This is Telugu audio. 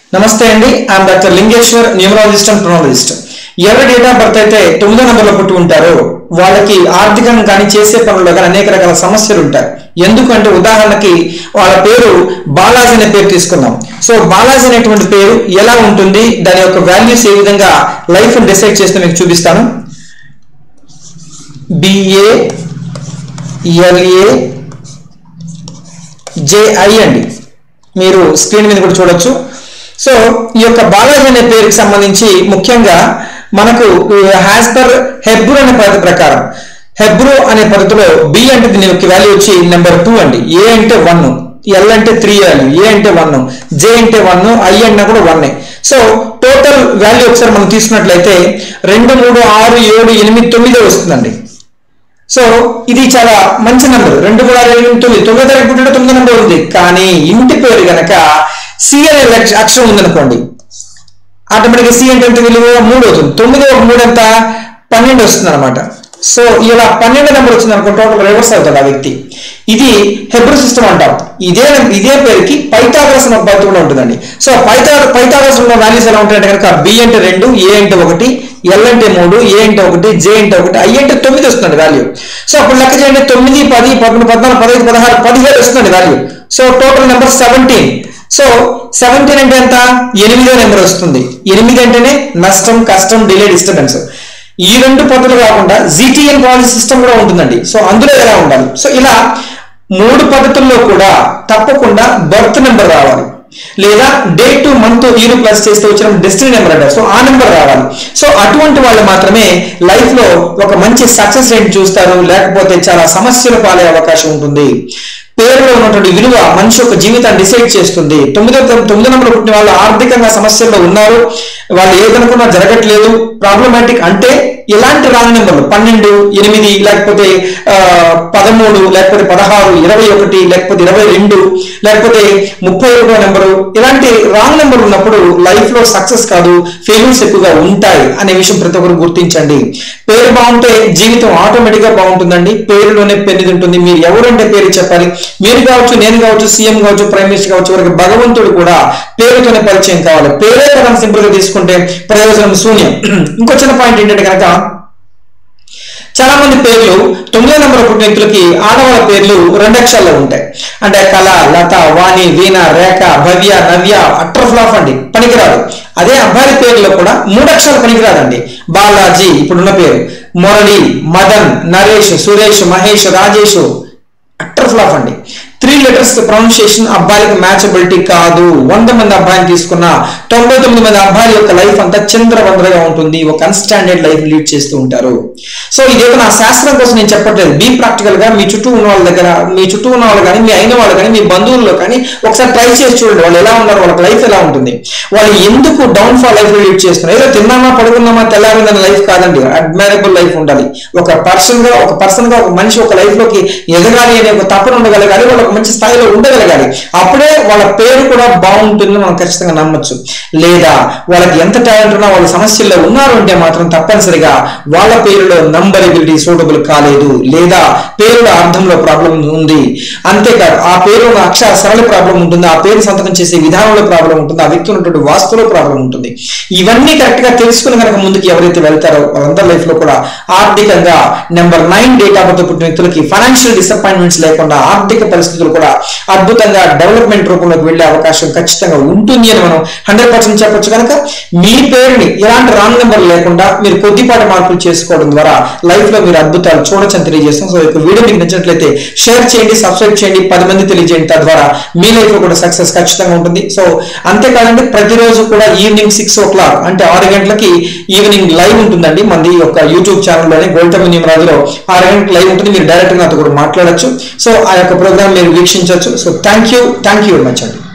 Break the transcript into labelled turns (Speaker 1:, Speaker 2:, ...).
Speaker 1: నమస్తే అండి I'm doctor Lingeshwar numerologist and ప్రొనాలజిస్ట్ ఎవరి డేట్ ఆఫ్ బర్త్ అయితే తొమ్మిదో నెంబర్లో పుట్టి ఉంటారో వాళ్ళకి ఆర్థికంగా కానీ చేసే పనుల్లో కానీ అనేక రకాల సమస్యలు ఉంటాయి ఎందుకంటే ఉదాహరణకి వాళ్ళ పేరు బాలాజీ అనే పేరు తీసుకుందాం సో బాలాజీ అనేటువంటి పేరు ఎలా ఉంటుంది దాని యొక్క వాల్యూస్ ఏ విధంగా లైఫ్ డిసైడ్ చేస్తే మీకు చూపిస్తాను బిఏ ఎల్ఏ జేఐ అండి మీరు స్క్రీన్ మీద కూడా చూడొచ్చు సో ఈ యొక్క బాలాజీ అనే పేరుకి సంబంధించి ముఖ్యంగా మనకు హ్యాస్ పర్ హెబ్రూ అనే పద్ధతి ప్రకారం హెబ్రూ అనే పద్ధతిలో బి అంటే దీని యొక్క వాల్యూ వచ్చి నెంబర్ టూ అండి ఏ అంటే వన్ ఎల్ అంటే త్రీ వాల్యూ ఏ అంటే వన్ జే అంటే వన్ ఐ అన్నా కూడా వన్ సో టోటల్ వాల్యూ ఒకసారి మనం తీసుకున్నట్లయితే రెండు మూడు ఆరు ఏడు ఎనిమిది తొమ్మిది వస్తుందండి సో ఇది చాలా మంచి నెంబర్ రెండు మూడు ఆరు ఎనిమిది తొమ్మిది తొమ్మిదో తారీఖు పుట్టిన తొమ్మిది నెంబర్ ఉంది కానీ ఇంటి పేరు గనక సి అనే లక్ష- అక్షరం ఉందనుకోండి ఆటోమేటిక్గా సి అంటే ఎంత విలువ మూడు అవుతుంది తొమ్మిది ఒక మూడు ఎంత పన్నెండు వస్తుంది అనమాట సో ఇలా పన్నెండు నెంబర్ వచ్చింది అనుకో టోటల్ రివర్స్ అవుతాడు ఆ వ్యక్తి ఇది హెబ్రూ సిస్టమ్ అంటాం ఇదే ఇదే పేరుకి పైథాగరస్ అనే పద్ధతి కూడా ఉంటుందండి సో పైథా పైథాగరస్ ఉన్న వాల్యూస్ ఎలా ఉంటాయంటే కనుక బి అంటే రెండు ఏ అంటే ఒకటి ఎల్ అంటే మూడు ఏ అంటే ఒకటి జే అంటే ఒకటి ఐ అంటే తొమ్మిది వస్తుంది వాల్యూ సో అప్పుడు లెక్క చేయండి తొమ్మిది పది పదకొండు పద్నాలుగు పదహైదు పదహారు పదిహేడు వస్తుంది value so total number seventeen so seventeen అంటే ఎంత ఎనిమిదో నెంబర్ వస్తుంది ఎనిమిది అంటేనే నష్టం కష్టం డిలే డిస్టర్బెన్స్ ఈ రెండు పద్ధతులు కాకుండా జీటీఎన్ పాలసీ సిస్టమ్ కూడా ఉంటుందండి సో అందులో ఎలా ఉండాలి సో ఇలా మూడు పద్ధతుల్లో కూడా తప్పకుండా బర్త్ నెంబర్ రావాలి లేదా day to month year plus చేస్తే వచ్చిన డెస్టినీ నెంబర్ అంటారు సో ఆ నెంబర్ రావాలి సో అటువంటి వాళ్ళు మాత్రమే లైఫ్ లో ఒక మంచి సక్సెస్ రేట్ చూస్తారు లేకపోతే చాలా సమస్యలు పాలే అవకాశం ఉంటుంది పేరులో ఉన్నటువంటి విలువ మనిషి యొక్క జీవితాన్ని డిసైడ్ చేస్తుంది తొమ్మిదో తొమ్మిదో నెంబర్ పుట్టిన వాళ్ళు ఆర్థికంగా సమస్యల్లో ఉన్నారు వాళ్ళు ఏదనుకున్నా జరగట్లేదు ప్రాబ్లమాటిక్ అంటే ఇలాంటి రాంగ్ నెంబర్లు పన్నెండు ఎనిమిది లేకపోతే ఆ, పదమూడు లేకపోతే పదహారు ఇరవై ఒకటి లేకపోతే ఇరవై రెండు లేకపోతే ముప్పై ఒకటో నెంబరు ఇలాంటి రాంగ్ నెంబర్ ఉన్నప్పుడు లైఫ్ లో సక్సెస్ కాదు ఫెయిల్యూర్స్ ఎక్కువగా ఉంటాయి అనే విషయం ప్రతి ఒక్కరు గుర్తించండి పేరు బాగుంటే జీవితం ఆటోమేటిక్ గా బాగుంటుందండి పేరులోనే పెరిగి ఉంటుంది మీరు ఎవరంటే పేరు చెప్పాలి మీరు కావచ్చు నేను కావచ్చు సీఎం కావచ్చు ప్రైమ్ మినిస్టర్ కావచ్చు వరకు భగవంతుడు కూడా పేరుతోనే పరిచయం కావాలి పేరే కదా సింపుల్ గా తీసుకుంటే ప్రయోజనం శూన్యం ఇంకో చిన్న పాయింట్ ఏంటంటే కనుక చాలా మంది పేర్లు తొమ్మిదో నెంబర్ పుట్టిన వ్యక్తులకి ఆడవాళ్ళ పేర్లు రెండు అక్షరాల్లో ఉంటాయి అంటే కళ లత వాణి వీణ రేఖ భవ్య నవ్య అట్టర్ ఫ్లాఫ్ అండి పనికిరాదు అదే అబ్బాయి పేర్లో కూడా మూడు అక్షరాలు పనికిరాదండి బాలాజీ ఇప్పుడున్న పేరు మురళి మదన్ నరేష్ సురేష్ మహేష్ రాజేష్ అట్టర్ ఫ్లాఫ్ అండి త్రీ లెటర్స్ ప్రొనౌన్సియేషన్ అబ్బాయిలకు మ్యాచబిలిటీ కాదు వంద మంది అబ్బాయిని తీసుకున్న తొంభై తొమ్మిది మంది అబ్బాయిల యొక్క లైఫ్ అంతా చంద్రవందరగా ఉంటుంది ఒక అన్స్టాండర్డ్ లైఫ్ లీడ్ చేస్తూ ఉంటారు సో ఇదేదో నా శాస్త్రం కోసం నేను చెప్పట్లేదు బీ ప్రాక్టికల్ గా మీ చుట్టూ ఉన్న వాళ్ళ దగ్గర మీ చుట్టూ ఉన్న వాళ్ళు కానీ మీ అయిన వాళ్ళు కానీ మీ బంధువుల్లో కానీ ఒకసారి ట్రై చేసి చూడండి వాళ్ళు ఎలా ఉన్నారు వాళ్ళకి లైఫ్ ఎలా ఉంటుంది వాళ్ళు ఎందుకు డౌన్ ఫాల్ లైఫ్ లీడ్ చేస్తున్నారు ఏదో తిన్నామా పడుకున్నామా తెల్లారిందన్న లైఫ్ కాదండి అడ్మైరబుల్ లైఫ్ ఉండాలి ఒక పర్సన్ గా ఒక పర్సన్ గా ఒక మనిషి ఒక లైఫ్ లోకి ఎదగాలి అనే ఒక తపన ఉండగలగాలి వాళ్ళు ఒక మంచి స్థాయిలో ఉండగలగాలి అప్పుడే వాళ్ళ పేరు కూడా బాగుంటుందని మనం ఖచ్చితంగా నమ్మొచ్చు లేదా వాళ్ళకి ఎంత టాలెంట్ ఉన్నా వాళ్ళ సమస్యల్లో ఉన్నారు అంటే మాత్రం తప్పనిసరిగా వాళ్ళ పేరులో నంబరబిలిటీ సూటబుల్ కాలేదు లేదా పేరులో అర్థంలో ప్రాబ్లం ఉంది అంతేకాదు ఆ పేరులో అక్షర సరళ ప్రాబ్లం ఉంటుంది ఆ పేరు సంతకం చేసే విధానంలో ప్రాబ్లం ఉంటుంది ఆ వ్యక్తి ఉన్నటువంటి వాస్తులో ప్రాబ్లం ఉంటుంది ఇవన్నీ కరెక్ట్ గా తెలుసుకుని కనుక ముందుకు ఎవరైతే వెళ్తారో వాళ్ళందరి లైఫ్ లో కూడా ఆర్థికంగా number nine date of birth పుట్టిన వ్యక్తులకి ఫైనాన్షియల్ డిసప్పాయింట్మెంట్స్ లేకుండా ఆర్థిక పరిస్థితులు కూడా అద్భుతంగా డెవలప్మెంట్ రూపంలోకి వెళ్ళే అవకాశం ఖచ్చితంగా ఉంటుంది అని మనం హండ్రెడ్ పర్సెంట్ చెప్పొచ్చు కనుక మీ పేరుని ఎలాంటి రాంగ్ నెంబర్ లేకుండా మీరు కొద్దిపాటి మార్పులు చేసుకోవడం ద్వారా లైఫ్ లో మీరు అద్భుతాలు చూడొచ్చని తెలియజేస్తాం సో ఈ యొక్క వీడియో మీకు నచ్చినట్లయితే షేర్ చేయండి సబ్స్క్రైబ్ చేయండి పది మంది తెలియజేయండి తద్వారా మీ లైఫ్ లో కూడా సక్సెస్ ఖచ్చితంగా ఉంటుంది సో అంతేకాదండి ప్రతిరోజు కూడా ఈవినింగ్ సిక్స్ ఓ క్లాక్ అంటే ఆరు గంటలకి ఈవినింగ్ లైవ్ ఉంటుందండి మంది యొక్క యూట్యూబ్ ఛానల్లోనే గోల్టమ్ రాజులో ఆరు గంటలకు లైవ్ ఉంటుంది మీరు డైరెక్ట్ గా నాతో కూడా మాట్లాడొచ్చు సో ఆ యొక్క ప్రోగ్రామ్ మీరు వీక్షించవచ్చు so thank you thank you very much అండి